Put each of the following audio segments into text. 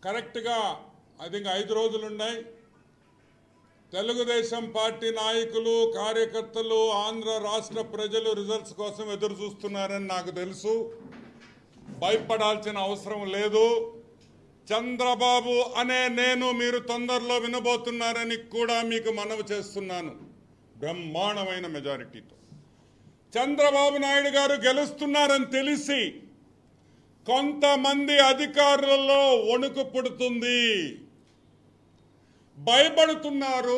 కరెక్ట్గా అది ఇంకా ఐదు రోజులు ఉన్నాయి తెలుగుదేశం పార్టీ నాయకులు కార్యకర్తలు ఆంధ్ర రాష్ట్ర ప్రజలు రిజల్ట్స్ కోసం ఎదురు చూస్తున్నారని నాకు తెలుసు భయపడాల్సిన అవసరం లేదు చంద్రబాబు అనే నేను మీరు తొందరలో వినబోతున్నారని కూడా మీకు మనవి చేస్తున్నాను బ్రహ్మాండమైన మెజారిటీతో చంద్రబాబు నాయుడు గారు గెలుస్తున్నారని తెలిసి కొంతమంది అధికారులలో వణుకు పుడుతుంది భయపడుతున్నారు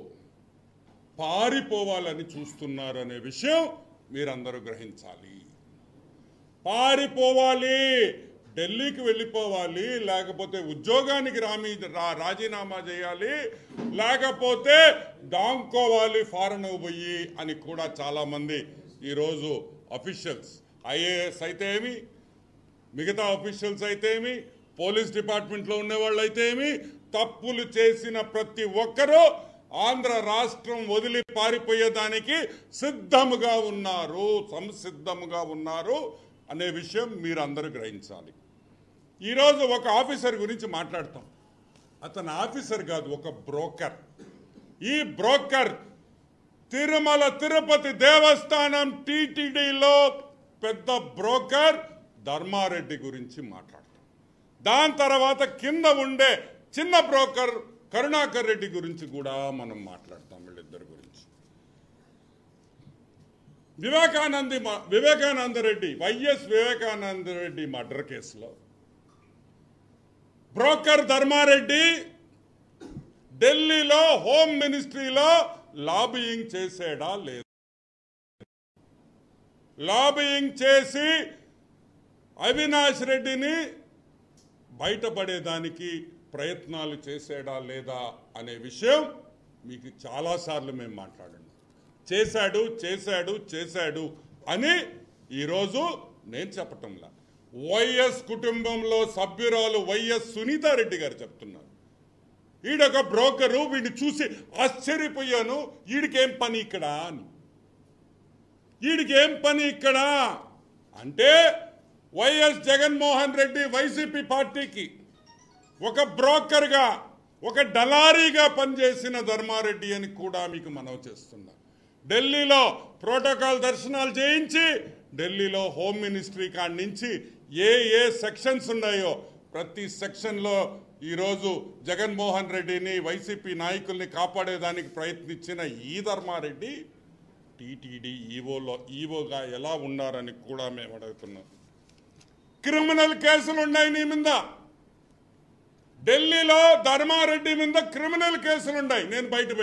పారిపోవాలని చూస్తున్నారు అనే విషయం మీరందరూ గ్రహించాలి పారిపోవాలి ఢిల్లీకి వెళ్ళిపోవాలి లేకపోతే ఉద్యోగానికి రామి రా- రాజీనామా చేయాలి లేకపోతే దాంకోవాలి ఫారెన్ పోయి అని కూడా చాలా మంది ఈరోజు అఫీషియల్స్ ఐఏఎస్ అయితే ఏమి మిగతా అఫీషియల్స్ అయితే ఏమి పోలీస్ డిపార్ట్మెంట్లో ఉండేవాళ్ళు అయితే ఏమి తప్పులు చేసిన ప్రతి ఒక్కరూ ఆంధ్ర రాష్ట్రం వదిలి పారిపోయేదానికి సిద్ధముగా ఉన్నారు సంసిద్ధముగా ఉన్నారు అనే విషయం మీరు అందరూ గ్రహించాలి ఈరోజు ఒక ఆఫీసర్ గురించి మాట్లాడతాం అతను ఆఫీసర్ కాదు ఒక బ్రోకర్ ఈ బ్రోకర్ తిరుమల తిరుపతి దేవస్థానం టీటీడీలో పెద్ద బ్రోకర్ ధర్మారెడ్డి గురించి మాట్లాడతాం దాని తర్వాత కింద ఉండే చిన్న బ్రోకర్ కరుణాకర్ రెడ్డి గురించి కూడా మనం మాట్లాడతాం వీళ్ళిద్దరి గురించి వివేకానంది మ- వివేకానంద రెడ్డి వైఎస్ వివేకానంద రెడ్డి మర్డర్ కేసులో బ్రోకర్ ధర్మారెడ్డి ఢిల్లీలో హోమ్ మినిస్ట్రీలో లాబియింగ్ చేసాడా లేదు లాబియింగ్ చేసి అవినాష్ రెడ్డిని బయటపడేదానికి ప్రయత్నాలు చేసాడా లేదా అనే విషయం మీకు చాలాసార్లు మేము మాట్లాడండి చేశాడు చేశాడు చేశాడు అని ఈరోజు నేను చెప్పటంలా వైఎస్ కుటుంబంలో సభ్యురాలు వైఎస్ సునీతారెడ్డి గారు చెప్తున్నారు ఈడొక బ్రోకరు వీడిని చూసి ఆశ్చర్యపోయాను ఈడికేం పని ఇక్కడ అని ఈడికేం పని ఇక్కడ అంటే వైఎస్ జగన్మోహన్ రెడ్డి వైసీపీ పార్టీకి ఒక బ్రోకర్గా ఒక డలారీగా పనిచేసిన ధర్మారెడ్డి అని కూడా మీకు మనవి చేస్తున్నా ఢిల్లీలో ప్రోటోకాల్ దర్శనాలు చేయించి ఢిల్లీలో హోమ్ మినిస్ట్రీ కాడి నుంచి ఏ ఏ సెక్షన్స్ ఉన్నాయో ప్రతి సెక్షన్లో ఈరోజు జగన్మోహన్ రెడ్డిని వైసీపీ నాయకుల్ని కాపాడేదానికి ప్రయత్నించిన ఈ ధర్మారెడ్డి టీటీడీ ఈవోలో ఈవోగా ఎలా ఉన్నారని కూడా మేము అడుగుతున్నాం క్రిమినల్ కేసులు ఉన్నాయి నీ మీద ఢిల్లీలో ధర్మారెడ్డి మీద క్రిమినల్ కేసులు ఉన్నాయి నేను బయట